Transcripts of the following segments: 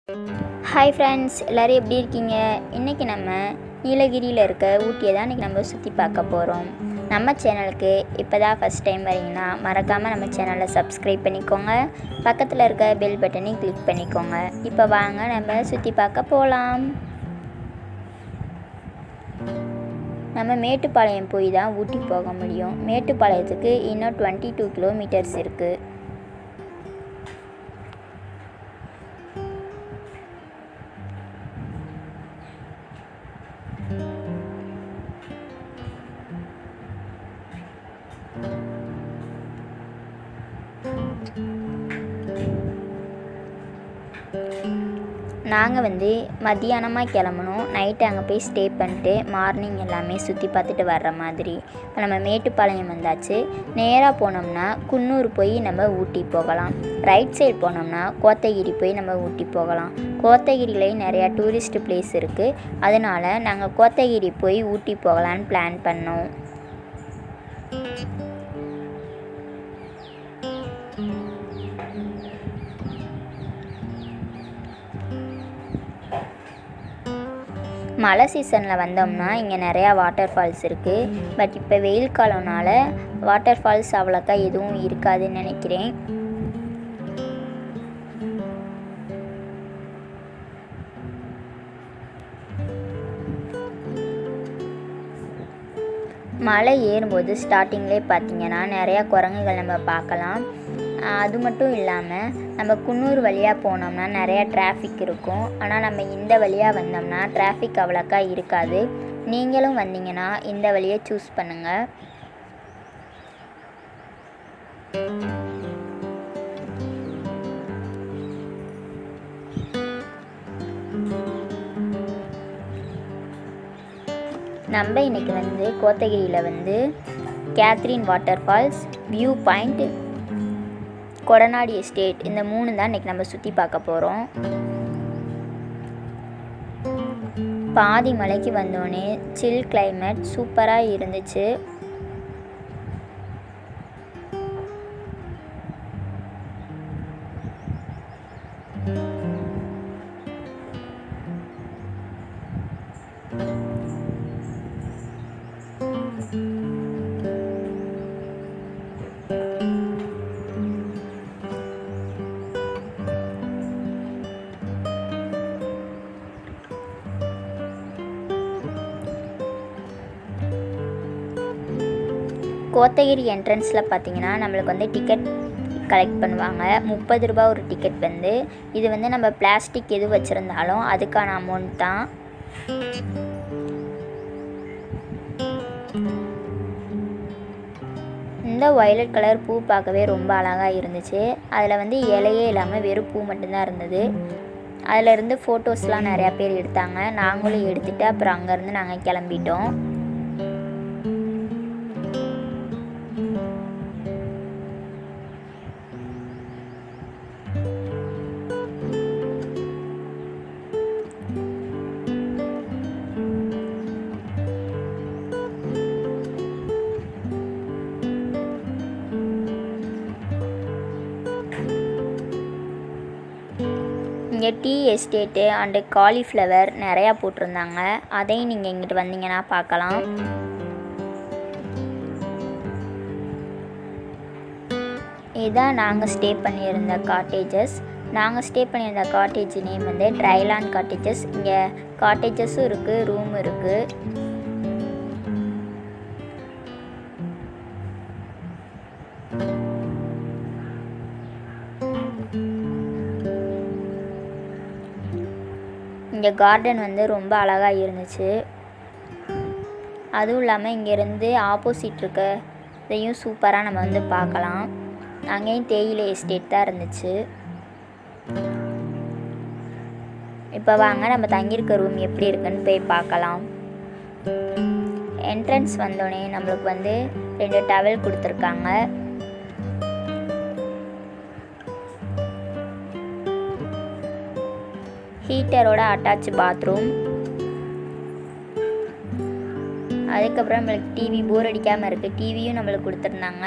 hi friends எல்லோரும் எப்படி இருக்கீங்க இன்றைக்கி நம்ம நீலகிரியில் இருக்க ஊட்டியை தான் இன்றைக்கி நம்ம சுற்றி பார்க்க போகிறோம் நம்ம சேனலுக்கு இப்போ தான் ஃபஸ்ட் டைம் வரீங்கன்னா மறக்காமல் நம்ம சேனலை சப்ஸ்கிரைப் பண்ணிக்கோங்க பக்கத்தில் இருக்க பெல் பட்டனையும் கிளிக் பண்ணிக்கோங்க இப்போ வாங்க நம்ம சுற்றி பார்க்க போகலாம் நம்ம மேட்டுப்பாளையம் போய் தான் ஊட்டி போக முடியும் மேட்டுப்பாளையத்துக்கு இன்னும் டுவெண்ட்டி டூ கிலோமீட்டர்ஸ் இருக்குது நாங்கள் வந்து மத்தியானமாக கிளம்பணும் நைட்டு அங்கே போய் ஸ்டே பண்ணிட்டு மார்னிங் எல்லாமே சுற்றி பார்த்துட்டு வர்ற மாதிரி இப்போ நம்ம மேட்டுப்பாளையம் வந்தாச்சு நேராக போனோம்னா குன்னூர் போய் நம்ம ஊட்டி போகலாம் ரைட் சைடு போனோம்னா கோத்தகிரி போய் நம்ம ஊட்டி போகலாம் கோத்தகிரிலேயும் நிறையா டூரிஸ்ட் பிளேஸ் இருக்குது அதனால் நாங்கள் கோத்தகிரி போய் ஊட்டி போகலான்னு பிளான் பண்ணோம் மழை சீசனில் வந்தோம்னா இங்கே நிறையா வாட்டர் ஃபால்ஸ் இருக்குது பட் இப்போ வெயில் காலம்னால வாட்டர் ஃபால்ஸ் அவ்வளோக்கா எதுவும் இருக்காதுன்னு நினைக்கிறேன் மலை ஏறும்போது ஸ்டார்டிங்லேயே பார்த்தீங்கன்னா நிறையா குரங்குகள் நம்ம பார்க்கலாம் அது மட்டும் இல்லாமல் நம்ம குன்னூர் வழியாக போனோம்னா நிறையா டிராஃபிக் இருக்கும் ஆனால் நம்ம இந்த வழியாக வந்தோம்னா டிராஃபிக் அவ்வளோக்கா இருக்காது நீங்களும் வந்தீங்கன்னா இந்த வழியை சூஸ் பண்ணுங்கள் நம்ம இன்றைக்கி வந்து கோத்தகிரியில் வந்து Catherine water falls view point Kodanad estate இந்த மூணு தான் இன்றைக்கி நம்ம சுற்றி பார்க்க போகிறோம் பாதி மலைக்கு வந்தோடனே சில் கிளைமேட் சூப்பராக இருந்துச்சு கோத்தகிரி என்ட்ரன்ஸில் பார்த்தீங்கன்னா நம்மளுக்கு வந்து டிக்கெட் கலெக்ட் பண்ணுவாங்க முப்பது ரூபா ஒரு டிக்கெட் வந்து இது வந்து நம்ம பிளாஸ்டிக் எது வச்சுருந்தாலும் அதுக்கான அமௌண்ட் தான் இந்த வயலட் கலர் பூ பார்க்கவே ரொம்ப அழகாக இருந்துச்சு அதில் வந்து இலையே இல்லாமல் வெறும் பூ மட்டும்தான் இருந்தது அதில் இருந்து ஃபோட்டோஸ்லாம் நிறையா பேர் எடுத்தாங்க நாங்களும் எடுத்துகிட்டு அப்புறம் அங்கேருந்து நாங்கள் கிளம்பிட்டோம் இங்கே டீ எஸ்டேட்டு அண்டு காலிஃப்ளவர் நிறையா போட்டிருந்தாங்க அதையும் நீங்கள் இங்கிட்டு வந்தீங்கன்னா பார்க்கலாம் இதுதான் நாங்கள் ஸ்டே பண்ணியிருந்த காட்டேஜஸ் நாங்கள் ஸ்டே பண்ணியிருந்த காட்டேஜ் நேம் வந்து ட்ரைலாண்ட் காட்டேஜஸ் இங்கே காட்டேஜஸும் இருக்குது ரூம் இருக்குது இங்கே கார்டன் வந்து ரொம்ப அழகாக இருந்துச்சு அதுவும் இல்லாமல் இங்கேருந்து ஆப்போசிட் இருக்க இதையும் சூப்பராக நம்ம வந்து பார்க்கலாம் அங்கேயும் தேயிலை எஸ்டேட் தான் இருந்துச்சு இப்போ வாங்க நம்ம தங்கியிருக்க ரூம் எப்படி இருக்குன்னு போய் பார்க்கலாம் என்ட்ரன்ஸ் வந்தோடனே நம்மளுக்கு வந்து ரெண்டு டவல் கொடுத்துருக்காங்க ஹீட்டரோட அட்டாச் பாத்ரூம் அதுக்கப்புறம் நம்மளுக்கு டிவி போர் அடிக்காமல் இருக்குது டிவியும் நம்மளுக்கு கொடுத்துருந்தாங்க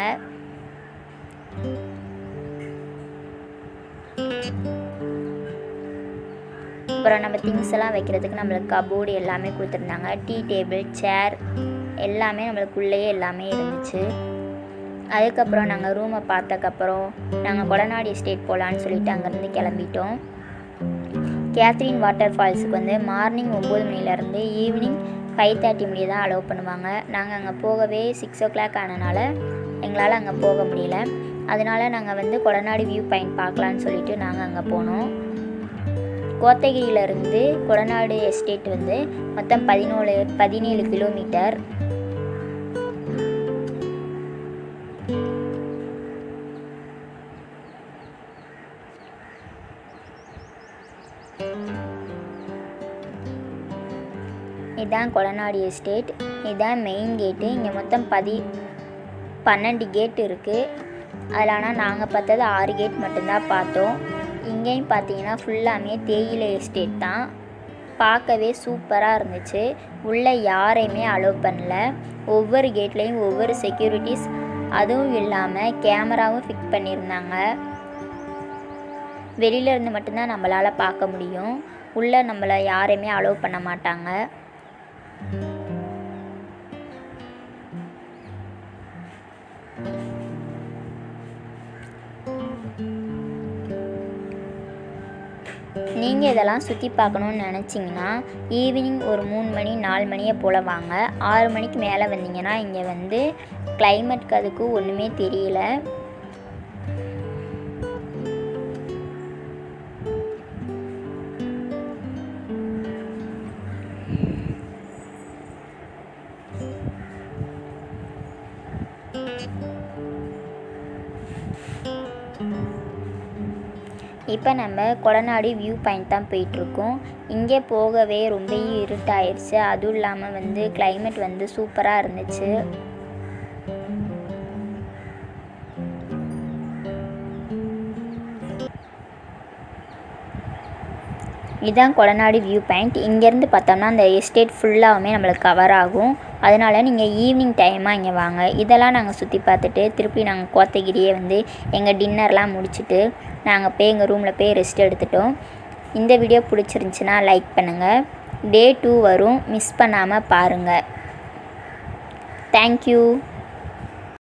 அப்புறம் நம்ம திங்ஸ் எல்லாம் வைக்கிறதுக்கு நம்மளுக்கு கபோர்டு எல்லாமே கொடுத்துருந்தாங்க டீ டேபிள் சேர் எல்லாமே நம்மளுக்குள்ளேயே எல்லாமே இருந்துச்சு அதுக்கப்புறம் நாங்கள் ரூமை பார்த்தக்கப்புறம் நாங்கள் கொடநாடு எஸ்டேட் போகலான்னு சொல்லிட்டு அங்கேருந்து கிளம்பிட்டோம் கேத்ரின் வாட்டர் ஃபால்ஸுக்கு வந்து மார்னிங் ஒம்பது மணிலேருந்து ஈவினிங் ஃபைவ் தேர்ட்டி மணி தான் அலோவ் பண்ணுவாங்க நாங்கள் அங்கே போகவே சிக்ஸ் ஓ கிளாக் ஆனனால எங்களால் அங்கே போக முடியல அதனால நாங்கள் வந்து கொடநாடு வியூ பாயிண்ட் பார்க்கலான்னு சொல்லிட்டு நாங்கள் அங்கே போனோம் கோத்தகிரியிலேருந்து கொடநாடு எஸ்டேட் வந்து மொத்தம் பதினோழு பதினேழு கிலோமீட்டர் இதுதான் கொலநாடு எஸ்டேட் இதுதான் மெயின் கேட்டு இங்கே மொத்தம் பதி பன்னெண்டு கேட் இருக்குது அதில் ஆனால் நாங்கள் பார்த்தது ஆறு கேட் மட்டும்தான் பார்த்தோம் இங்கேயும் பார்த்தீங்கன்னா ஃபுல்லாமே தேயிலை எஸ்டேட் தான் பார்க்கவே சூப்பராக இருந்துச்சு உள்ளே யாரையுமே அலோவ் பண்ணல ஒவ்வொரு கேட்லேயும் ஒவ்வொரு செக்யூரிட்டிஸ் அதுவும் இல்லாமல் கேமராவும் ஃபிட் பண்ணியிருந்தாங்க வெளியில இருந்து மட்டும்தான் நம்மளால் பார்க்க முடியும் உள்ளே நம்மளை யாரையுமே அலோவ் பண்ண மாட்டாங்க நீங்கள் இதெல்லாம் சுற்றி பார்க்கணுன்னு நினச்சிங்கன்னா ஈவினிங் ஒரு மூணு மணி நாலு மணியை போல் வாங்க ஆறு மணிக்கு மேலே வந்தீங்கன்னா இங்கே வந்து கிளைமேட்க்கு அதுக்கு ஒன்றுமே தெரியல இப்போ நம்ம கொடநாடு வியூ பாயிண்ட் தான் போயிட்டுருக்கோம் இங்கே போகவே ரொம்ப இருட்டாயிருச்சு அதுவும் இல்லாமல் வந்து climate வந்து சூப்பராக இருந்துச்சு இதுதான் கொடநாடு வியூ பாயிண்ட் இங்கேருந்து பார்த்தோம்னா அந்த எஸ்டேட் ஃபுல்லாகவுமே நம்மளுக்கு கவர் ஆகும் அதனால நீங்கள் ஈவினிங் டைமாக இங்கே வாங்க இதெல்லாம் நாங்கள் சுற்றி பார்த்துட்டு திருப்பி நாங்கள் கோத்தகிரியே வந்து எங்கள் டின்னர்லாம் முடிச்சுட்டு நாங்கள் போய் எங்கள் ரூமில் போய் ரெஸ்ட் எடுத்துட்டோம் இந்த வீடியோ பிடிச்சிருந்துச்சின்னா லைக் பண்ணுங்கள் டே டூ வரும் மிஸ் பண்ணாமல் பாருங்கள் தேங்க்யூ